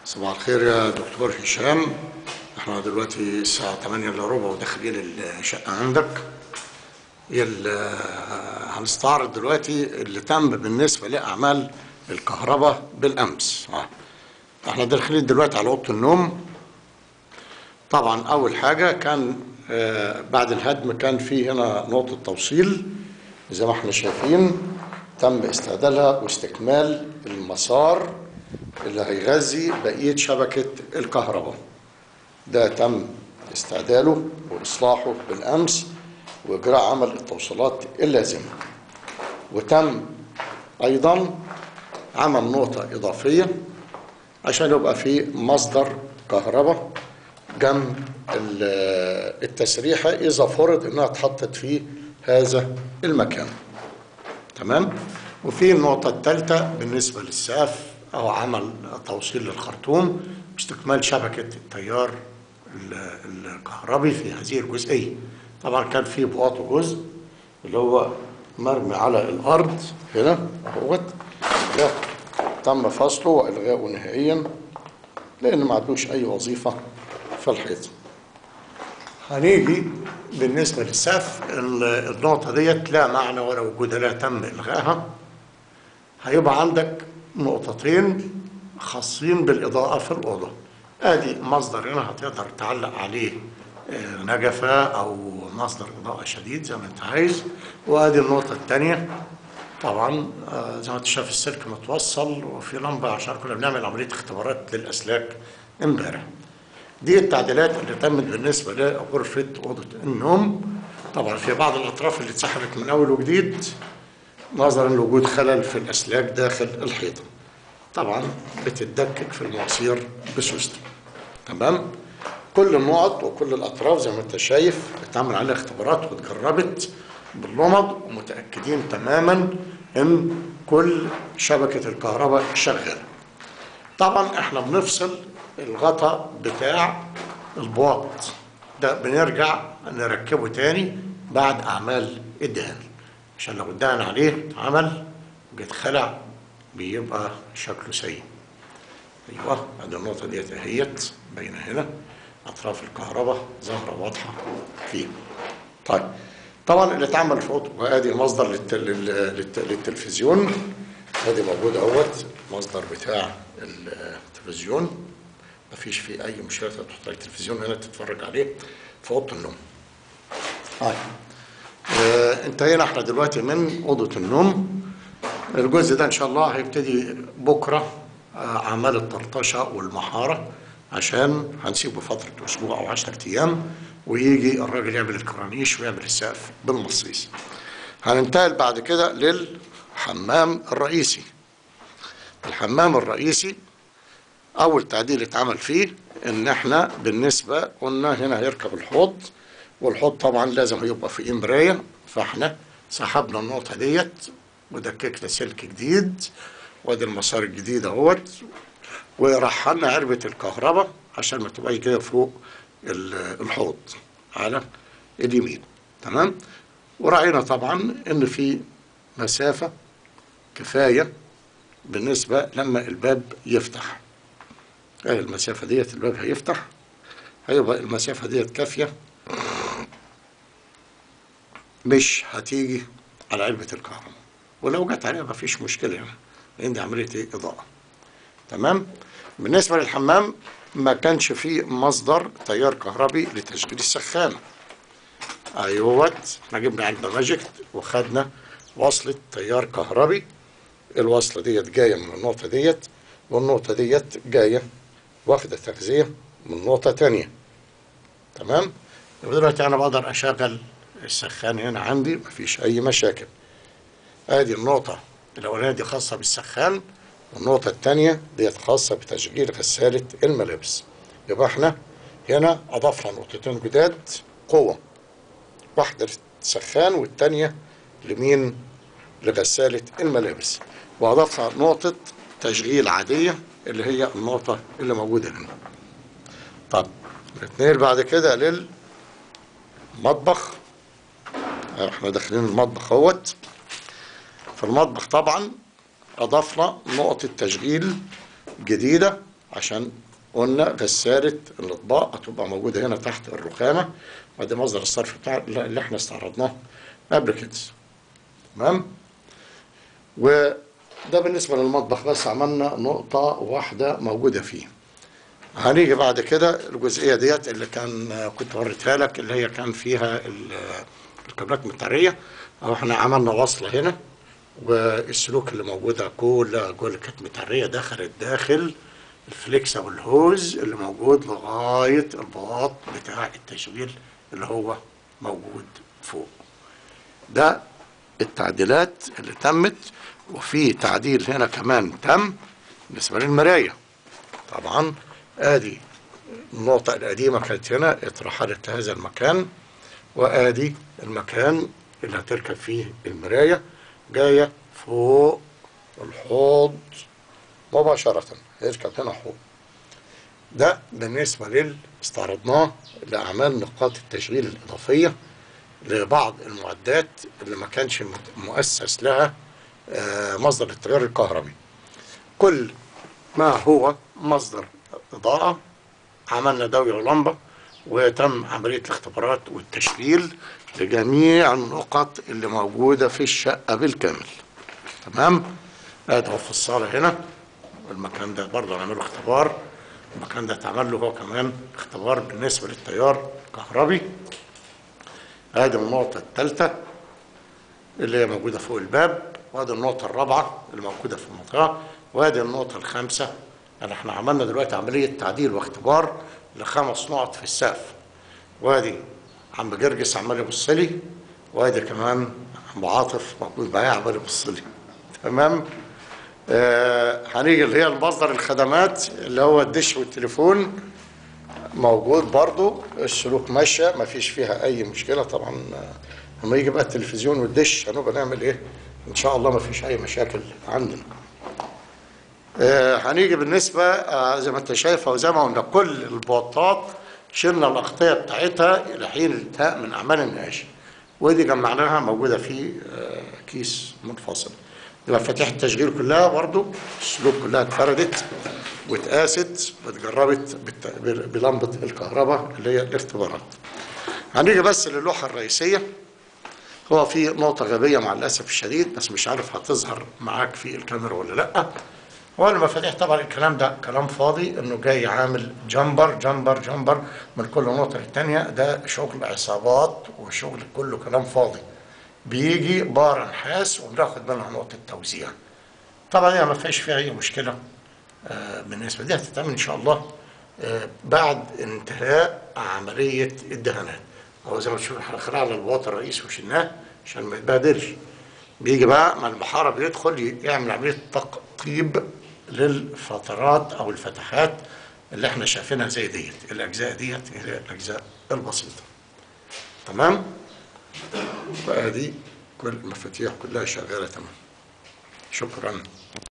صباح الخير يا دكتور هشام احنا دلوقتي الساعة 8 الا ربع وداخلين الشقة عندك ال- هنستعرض دلوقتي اللي تم بالنسبة لأعمال الكهرباء بالأمس اه. احنا داخلين دلوقتي على أوضة النوم طبعا أول حاجة كان آه، بعد الهدم كان في هنا نقطة توصيل زي ما احنا شايفين تم استعدادها واستكمال المسار اللي هيغذي بقية شبكة الكهرباء ده تم استعداله وإصلاحه بالأمس وإجراء عمل التوصيلات اللازمة وتم أيضا عمل نقطة إضافية عشان يبقى في مصدر كهرباء جنب ال- التسريحة إذا فرض إنها اتحطت في هذا المكان تمام وفي النقطة الثالثة بالنسبة للسقف أو عمل توصيل للخرطوم واستكمال شبكة التيار ال- الكهربي في هذه الجزئية طبعا كان في بواط جزء اللي هو مرمي على الأرض هنا اهوت ده تم فصله وإلغائه نهائيا لأن ما عندوش أي وظيفة في الحيط هنيجي بالنسبة للسقف ال- النقطة ديت لا معنى ولا وجود لها تم إلغائها هيبقى عندك نقطتين خاصين بالإضاءة في الأوضة آدي مصدر هنا هتقدر تعلق عليه آه، نجفة أو مصدر إضاءة شديد زي ما أنت عايز وآدي النقطة التانية طبعا آه، زي ما انت شايف السلك متوصل وفي لمبة عشان كنا بنعمل عملية اختبارات للأسلاك امبارح دي التعديلات اللي تمت بالنسبة لغرفة أوضة النوم طبعا في بعض الأطراف اللي اتسحبت من أول وجديد نظرا لوجود خلل في الأسلاك داخل الحيطة طبعا بتتدكك في المعصير بسوسته تمام كل النقط وكل الأطراف زي ما أنت شايف اتعمل عليها اختبارات واتجربت باللمض ومتأكدين تماما إن كل شبكة الكهرباء شغالة طبعا احنا بنفصل الغطاء بتاع البواط ده بنرجع نركبه تاني بعد اعمال الدهان عشان لو الدهن عليه اتعمل واتخلع بيبقى شكله سيء ايوه ادي النقطه ديت اهيت باينه هنا اطراف الكهرباء ظاهره واضحه فيه طيب طبعا اللي اتعمل في اوضه وادي مصدر للت... لل... للت... للتلفزيون ادي موجود اهوت المصدر بتاع التلفزيون مفيش فيه اي مشكله تحط على التلفزيون هنا تتفرج عليه في اوضه النوم طيب آه انتهينا احنا دلوقتي من اوضه النوم الجزء ده ان شاء الله هيبتدي بكره آه، اعمال الطرطشه والمحاره عشان هنسيبه فتره اسبوع او 10 ايام ويجي الراجل يعمل الكرانيش ويعمل السقف بالمصيص هننتقل بعد كده للحمام الرئيسي الحمام الرئيسي اول تعديل اتعمل فيه ان احنا بالنسبه قلنا هنا هيركب الحوض والحوض طبعا لازم يبقى فيه مرايه فاحنا سحبنا النقطه ديت ودككنا سلك جديد وادي المسار الجديد اهوت ورحلنا علبه الكهرباء عشان ما تبقى كده فوق ال- الحوض على اليمين تمام وراعينا طبعا ان في مسافه كفايه بالنسبه لما الباب يفتح يعني المسافه ديت الباب هيفتح هيبقى المسافه ديت كافيه مش هتيجي على علبه الكهرباء ولو جت عليها مفيش مشكله يعني لان دي عمليه ايه اضاءه تمام بالنسبه للحمام ما كانش فيه مصدر تيار كهربي لتشغيل السخانه ايوت احنا جبنا علبه ماجيك وخدنا وصله تيار كهربي الوصله ديت جايه من النقطه ديت والنقطه ديت جايه واخده تغذيه من نقطه تانية تمام يبقى دلوقتي انا بقدر اشغل السخان هنا عندي مفيش اي مشاكل ادي النقطه الاولانيه دي خاصه بالسخان والنقطه الثانيه ديت خاصه بتشغيل غساله الملابس يبقى احنا هنا اضفنا نقطتين جداد قوه واحده للسخان والثانيه لمين لغساله الملابس واضفنا نقطه تشغيل عاديه اللي هي النقطه اللي موجوده هنا طب نتنقل بعد كده للمطبخ احنا داخلين المطبخ اهوت في المطبخ طبعا اضفنا نقطة تشغيل جديدة عشان قلنا غسالة الأطباق هتبقى موجودة هنا تحت الرخامة وده مصدر الصرف بتاع اللي احنا استعرضناه قبل كده تمام وده بالنسبة للمطبخ بس عملنا نقطة واحدة موجودة فيه هنيجي بعد كده الجزئية ديت اللي كان كنت وريتها لك اللي هي كان فيها ال- الكابلات المطرية أو احنا عملنا وصلة هنا والسلوك اللي موجودة كلها جوه اللي كانت مطرية دخلت داخل الفليكس أو الهوز اللي موجود لغاية البلاط بتاع التشغيل اللي هو موجود فوق ده التعديلات اللي تمت وفي تعديل هنا كمان تم بالنسبة للمراية طبعا ادي النقطة القديمة كانت هنا اترحلت لهذا المكان وادي المكان اللي هتركب فيه المراية جاية فوق الحوض مباشرة يركب هنا حوض ده بالنسبة لل استعرضناه لأعمال نقاط التشغيل الإضافية لبعض المعدات اللي ما كانش مت- مؤسس لها آه، مصدر التيار الكهربي كل ما هو مصدر إضاءة عملنا دوري لمبة وتم عملية الاختبارات والتشغيل لجميع النقط اللي موجودة في الشقة بالكامل تمام ادي هو في الصالة هنا المكان ده برضه هنعمله اختبار المكان ده اتعمل له هو كمان اختبار بالنسبة للتيار الكهربي ادي النقطة الثالثة اللي هي موجودة فوق الباب وادي النقطة الرابعة اللي موجودة في المنطقة وادي النقطة الخامسة اللي احنا عملنا دلوقتي عملية تعديل واختبار لخمس نقط في السقف وادي عم جرجس عمال يبص لي وادي كمان عم عاطف موجود معايا عمال يبص لي تمام آه هنيجي اللي هي المصدر الخدمات اللي هو الدش والتليفون موجود برضو السلوك ماشية ما فيش فيها أي مشكلة طبعا آه، لما يجي بقى التلفزيون والدش هنبقى نعمل إيه إن شاء الله ما فيش أي مشاكل عندنا آه، هنيجي بالنسبة آه، زي ما انت شايف او زي ما قلنا كل البواطات شلنا الأغطية بتاعتها إلى حين الانتهاء من أعمال النقاش ودي جمعناها موجودة في آه، كيس منفصل دي مفاتيح التشغيل كلها برضو السلوك كلها اتفردت واتقاست واتجربت بالت- بلمبة الكهرباء اللي هي الاختبارات هنيجي بس للوحة الرئيسية هو في نقطة غبية مع الأسف الشديد بس مش عارف هتظهر معاك في الكاميرا ولا لأ هو المفاتيح طبعا الكلام ده كلام فاضي انه جاي عامل جمبر جمبر جمبر من كل نقطة للتانية ده شغل عصابات وشغل كله كلام فاضي بيجي بار نحاس وبناخد منها نقطة توزيع طبعا هي ما فيش فيها اي مشكلة آه، بالنسبة دي هتتعمل ان شاء الله آه، بعد انتهاء عملية الدهانات هو زي ما تشوف احنا خلعنا الواط الرئيس وشلناه عشان ما يتبهدلش بيجي بقى ما البحارة بيدخل يعمل عملية تقطيب للفترات أو الفتحات اللي احنا شايفينها زي ديت الأجزاء ديت هي الأجزاء البسيطة تمام؟ فأدي كل المفاتيح كلها شغالة تمام شكرا